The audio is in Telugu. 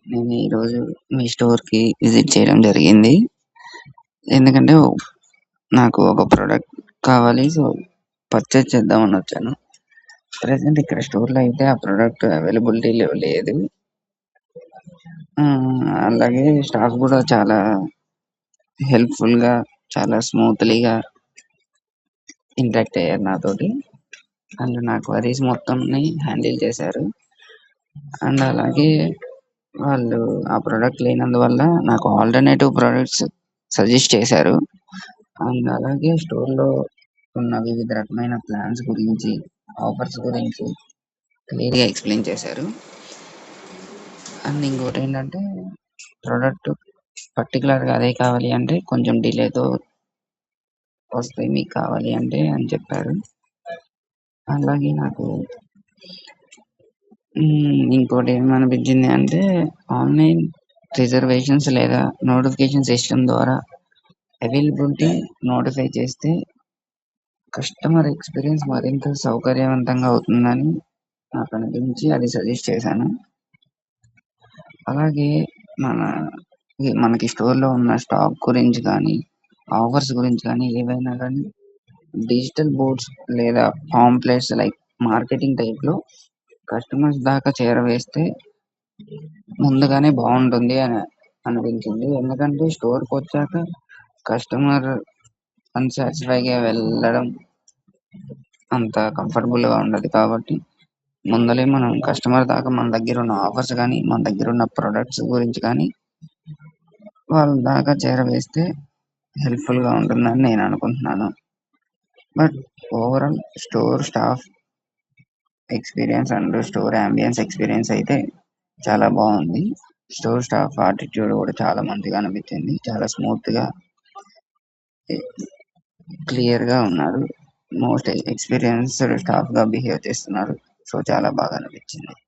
నేను ఈరోజు మీ స్టోర్‌కి విజిట్ చేయడం జరిగింది. ఎందుకంటే నాకు ఒక ప్రొడక్ట్ కావాలి. సో, పర్చేజ్ చేద్దామని వచ్చాను. ప్రెజెంట్ ఇక్కడ స్టోర్‌లో అయితే ఆ ప్రొడక్ట్ అవైలబిలిటీలో లేదు. ఆహ్, అలాగే స్టాఫ్ కూడా చాలా హెల్ప్‌ఫుల్‌గా చాలా స్మూత్‌లీగా ఇంటరాక్ట్ అయ్యారు నాతోటి. అండ్ నా క్వెరీస్ మొత్తంని హ్యాండిల్ చేశారు. అండ్ అలాగే వాళ్ళు ఆ ప్రొడక్ట్ లేనందువల్ల నాకు ఆల్టర్నేటివ్ ప్రొడక్ట్స్ సజెస్ట్ చేశారు. అండ్ అలాగే స్టోర్‌లో ఉన్న వివిధ రకమైన ప్లాన్స్ గురించి, ఆఫర్స్ గురించి క్లియర్‌గా ఎక్స్‌ప్లెయిన్ చేశారు. అండ్ ఇంకోటేంటంటే ప్రొడక్ట్ పర్టిక్యులర్‌గా అదే కావాలి అంటే కొంచెం డిలేతో వస్తాయి మీకు కావాలి అంటే అని చెప్పారు. అలాగే నాకు హ్మ్. ఇంకోటి ఏమనిపించింది అంటే ఆన్‌లైన్ రిజర్వేషన్స్ లేదా నోటిఫికేషన్ సిస్టమ్ ద్వారా అవైలబిలిటీ నోటిఫై చేస్తే కస్టమర్ ఎక్స్‌పీరియన్స్ మరింత సౌకర్యవంతంగా అవుతుందని నాకు అనిపించి అది సజెస్ట్ చేశాను. అలాగే మన మనకి స్టోర్‌లో ఉన్న స్టాక్ గురించి కానీ, ఆఫర్స్ గురించి కానీ ఏవైనా కానీ డిజిటల్ బోర్డ్స్ లేదా పాంప్లెట్స్ లైక్ మార్కెటింగ్ టైప్‌లో కస్టమర్స్ దాకా చేరవేస్తే ముందుగానే బావుంటుంది అని అనిపించింది. ఎందుకంటే స్టోర్‌కొచ్చాక కస్టమర్ అన్‌సాటిస్ఫై‌గా వెళ్ళడం అంత కంఫర్టబుల్‌గా ఉండదు కాబట్టి ముందలే మనం కస్టమర్ దాకా మన దగ్గర ఉన్న ఆఫర్స్ గానీ, మన దగ్గర ఉన్న ప్రొడక్ట్స్ గురించి కానీ వాళ్ళ దాకా చేరవేస్తే హెల్ప్‌ఫుల్‌గా ఉంటుందని నేను అనుకుంటున్నాను. But overall store staff experience and store ambience experience అయితే చాలా బావుంది. స్టోర్ స్టాఫ్ యాటిట్యూడ్ కూడా చాలా మంచిగా అనిపించింది. చాలా స్మూత్‌గా ఎ క్లియర్‌గా ఉన్నారు. మోస్ట్ ఎక్స్‌పీరియన్స్‌డ్ స్టాఫ్‌గా బిహేవ్ చేస్తున్నారు. సో, చాలా బాగా అనిపించింది.